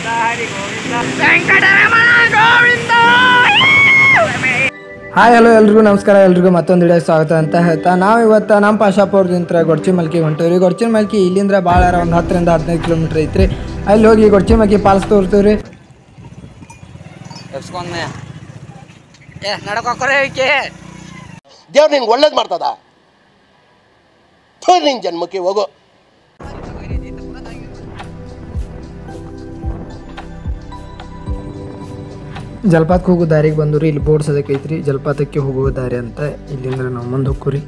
hi hello ಎಲ್ರಿಗೂ ನಮಸ್ಕಾರ ಎಲ್ರಿಗೂ ಮತ್ತೊಂದು ವಿಡಿಯೋ ಸ್ವಾಗತ ಅಂತ ಹೇಳ್ತಾ ನಾವು ಇವತ್ತು ನಮ್ಮ ಪಾಶಾಪುರದಿಂದ ಗೊಡ್ಚಿ ಮಲ್ಕಿ ಹೊಂಟೀವಿ ರೀ ಗೊಡ್ಚಿ ಮಲ್ಕಿ ಇಲ್ಲಿಂದ ಭಾಳ ಒಂದು ಹತ್ತರಿಂದ ಹದಿನೈದು ಕಿಲೋಮೀಟ್ರ್ ಐತ್ರಿ ಅಲ್ಲಿ ಹೋಗಿ ಗೊಡ್ಚಿ ಮಲ್ಕಿ ಪಾಲ್ಸ್ ತೋರ್ತೀವಿ ರೀ ಎಬ್ಸ್ಕೊಂಡೆ ಏ ನಡ್ಕೊಕ್ರೆ ಈಕೆ ದೇವ್ರು ನಿನ್ಗೆ ಒಳ್ಳೇದು ಮಾಡ್ತದ ಥು, ನಿನ್ ಜನ್ಮಕ್ಕೆ ಹೋಗು ಜಲಪಾತಕ್ಕೆ ಹೋಗೋ ದಾರಿಗೆ ಬಂದು ರೀ ಇಲ್ಲಿ ಬೋರ್ಡ್ ಸದಕ್ಕೆ ಐತ್ರಿ ಜಲಪಾತಕ್ಕೆ ಹೋಗುವ ದಾರಿ ಅಂತ ಇಲ್ಲಿಂದ ನಾವು ಮುಂದೆ ಹೋಗ್ರಿ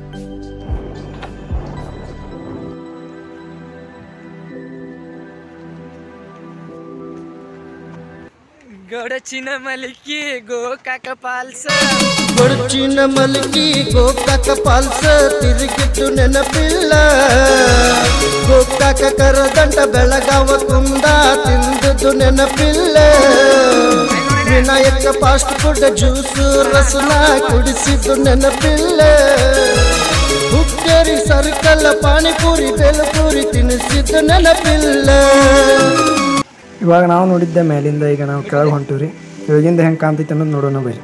ಗಡಚಿನ ಮಲಿಕಿ ಗೋಕಾಕ ಪಾಲ್ಸ ಕೊಡ್ಚಿನ ಮಲ್ಕಿ ಗೋಕಾಕ ಪಾಲ್ಸ ತಿರುಗಿಟ್ಟು ನೆನಪಿಲ್ಲ ಗೋಕಾಕ ಕರದಂಟ ಬೆಳಗಾವ ಕುಂದ ತಿಂದದ್ದು ನೆನಪಿಲ್ಲ ವಿನಾಯಕ ಫಾಸ್ಟ್ ಫುಡ್ ಜ್ಯೂಸು ರಸನ ಕುಡಿಸಿದ್ದು ನೆನಪಿಲ್ಲ ಹುಕ್ಕೇರಿ ಸರ್ಕಲ್ ಪಾನಿಪುರಿ ಬೇಲಪುರಿ ತಿನ್ನಿಸಿದ್ದು ನೆನಪಿಲ್ಲ ಇವಾಗ ನಾವು ನೋಡಿದ್ದೆ ಮೇಲಿಂದ ಈಗ ನಾವು ಕೆಳಗೆ ಹೊಂಟೀವಿ ರೀ ಕೆಳಗಿಂದ ಹೆಂಗೆ ಕಾಣ್ತೈತೆ ಅನ್ನೋದು ನೋಡೋಣ ಬರ್ರಿ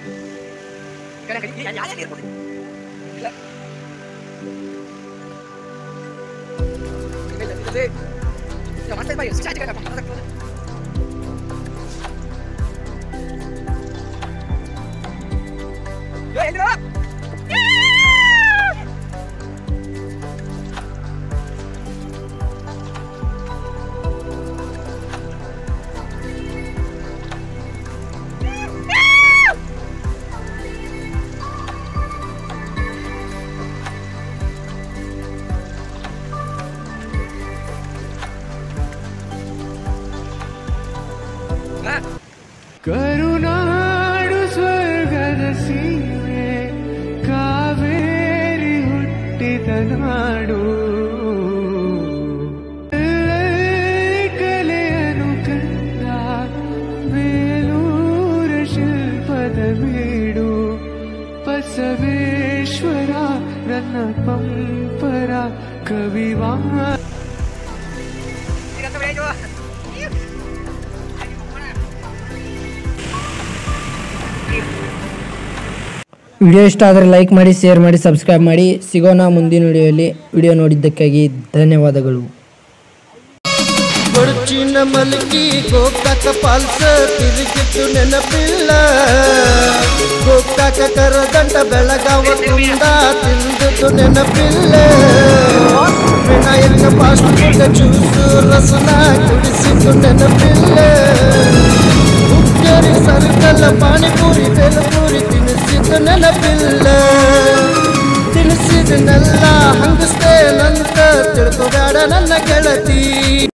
ಕರುನಾಡು ಸ್ವರ್ಗದ ಸೀಮೆ ಕಾವೇರಿ ಹುಟ್ಟಿದ ನಾಡು ಎಲ್ಲೆಲ್ಲಿ ಕಲೆಯನು ಕಂಡ ಬೇಲೂರ ಶಿಲ್ಪದ ಬೀಡು ಬಸವೇಶ್ವರ ನನ್ನ ಪಂಪರ ಕವಿವಾ ವಿಡಿಯೋ ಇಷ್ಟ ಆದರೆ ಲೈಕ್ ಮಾಡಿ ಶೇರ್ ಮಾಡಿ ಸಬ್ಸ್ಕ್ರೈಬ್ ಮಾಡಿ ಸಿಗೋಣ ಮುಂದಿನ ವಿಡಿಯೋಲಿ ವಿಡಿಯೋ ನೋಡಿದ್ದಕ್ಕಾಗಿ ಧನ್ಯವಾದಗಳು ಕೊಡ್ಚಿನ ಮಲ್ಕಿ ಗೋಕಾಕ ಪಾಲ್ಸ ತಿರುಗಿಟ್ಟು ನೆನಪಿಲ್ಲ ಗೋಕಾಕ ಕರದಂಟ ಬೆಳಗಾವ ಕುಂದ ತಿಂದದ್ದು ನೆನಪಿಲ್ಲ ವಿನಾಯಕ ಫಾಸ್ಟ್ ಫುಡ್ ಜ್ಯೂಸು ರಸನ ಕುಡಿಸಿದ್ದು ನೆನಪಿಲ್ಲ ಹುಕ್ಕೇರಿ ಸರ್ಕಲ್ ಪಾನಿಪುರಿ ಬೇಲಪುರಿ ತಿನ್ನಿಸಿದ್ದು ನೆನಪಿಲ್ಲ ತಿನ್ನಿಸಿದನ್ನೆಲ್ಲ ಹಂಗಸ್ತೇನಂತ ತಿಳ್ಕೊಬೇಡ ನನ್ನ ಗೆಳತಿ